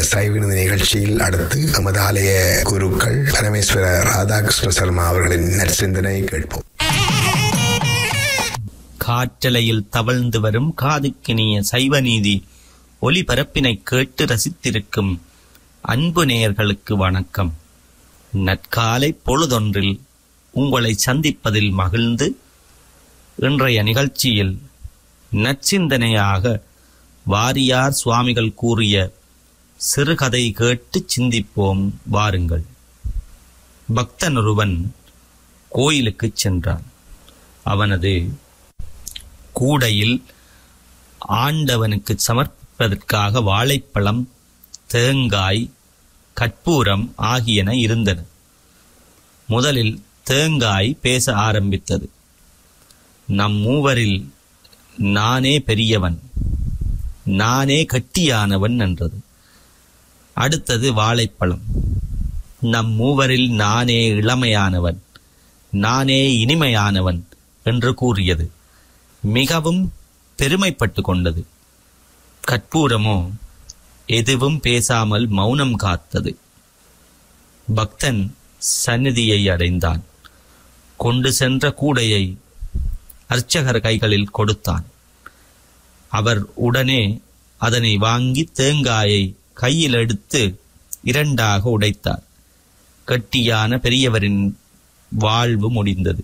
சைவினது நிகழ்ச்சியில் அடுத்து நமது ஆலய குருக்கள் பரமேஸ்வர ராதாகிருஷ்ண சர்மா அவர்களின் நற்சிந்தனை கேட்போம் காற்றலையில் தவழ்ந்து வரும் காதுக்கினிய சைவநீதி ஒலிபரப்பினை கேட்டு ரசித்திருக்கும் அன்பு நேயர்களுக்கு வணக்கம் நற்காலை பொழுதொன்றில் உங்களை சந்திப்பதில் மகிழ்ந்து இன்றைய நிகழ்ச்சியில் நற்சிந்தனையாக வாரியார் சுவாமிகள் கூறிய சிறுகதை கேட்டு சிந்திப்போம் வாருங்கள் பக்தன் ஒருவன் கோயிலுக்குச் சென்றான் அவனது கூடையில் ஆண்டவனுக்கு சமர்ப்பிப்பதற்காக வாழைப்பழம் தேங்காய் கற்பூரம் ஆகியன இருந்தன முதலில் தேங்காய் பேச ஆரம்பித்தது நம் மூவரில் நானே பெரியவன் நானே கட்டியானவன் என்றது அடுத்தது வாழைப்பழம் நம் மூவரில் நானே இளமையானவன் நானே இனிமையானவன் என்று கூறியது மிகவும் பெருமைப்பட்டு கொண்டது கற்பூரமோ எதுவும் பேசாமல் மௌனம் காத்தது பக்தன் சந்நிதியை அடைந்தான் கொண்டு சென்ற கூடையை அர்ச்சகர் கைகளில் கொடுத்தான் அவர் உடனே அதனை வாங்கி தேங்காயை கையில் எடுத்து இரண்டாக உடைத்தார் கட்டியான பெரியவரின் வாழ்வு முடிந்தது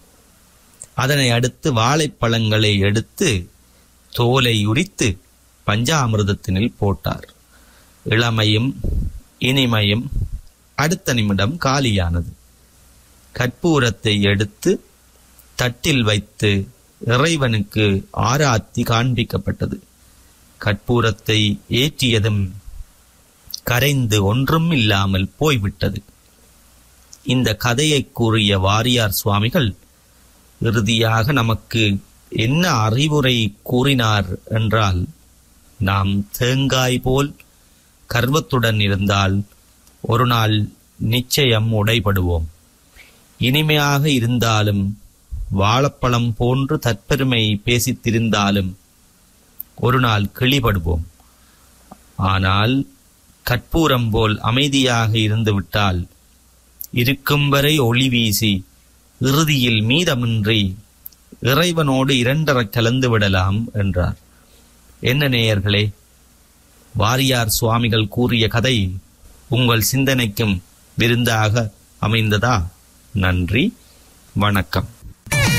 அதனை அடுத்து வாழைப்பழங்களை எடுத்து தோலை உரித்து பஞ்சாமிர்தத்தினில் போட்டார் இளமையும் இனிமையும் அடுத்த நிமிடம் காலியானது கற்பூரத்தை எடுத்து தட்டில் வைத்து இறைவனுக்கு ஆராத்தி காண்பிக்கப்பட்டது கற்பூரத்தை ஏற்றியதும் கரைந்து ஒன்றும் இல்லாமல் போய்விட்டது இந்த கதையை கூறிய வாரியார் சுவாமிகள் இறுதியாக நமக்கு என்ன அறிவுரை கூறினார் என்றால் நாம் தேங்காய் போல் கர்வத்துடன் இருந்தால் ஒரு நாள் நிச்சயம் உடைபடுவோம் இனிமையாக இருந்தாலும் வாழைப்பழம் போன்று தற்பெருமை பேசித் திரிந்தாலும் ஒரு நாள் கிளிபடுவோம் ஆனால் கற்பூரம் போல் அமைதியாக இருந்துவிட்டால் இருக்கும் வரை ஒளி வீசி இறுதியில் மீதமின்றி இறைவனோடு இரண்டரக் கலந்து விடலாம் என்றார் என்ன நேயர்களே வாரியார் சுவாமிகள் கூறிய கதை உங்கள் சிந்தனைக்கும் விருந்தாக அமைந்ததா நன்றி வணக்கம்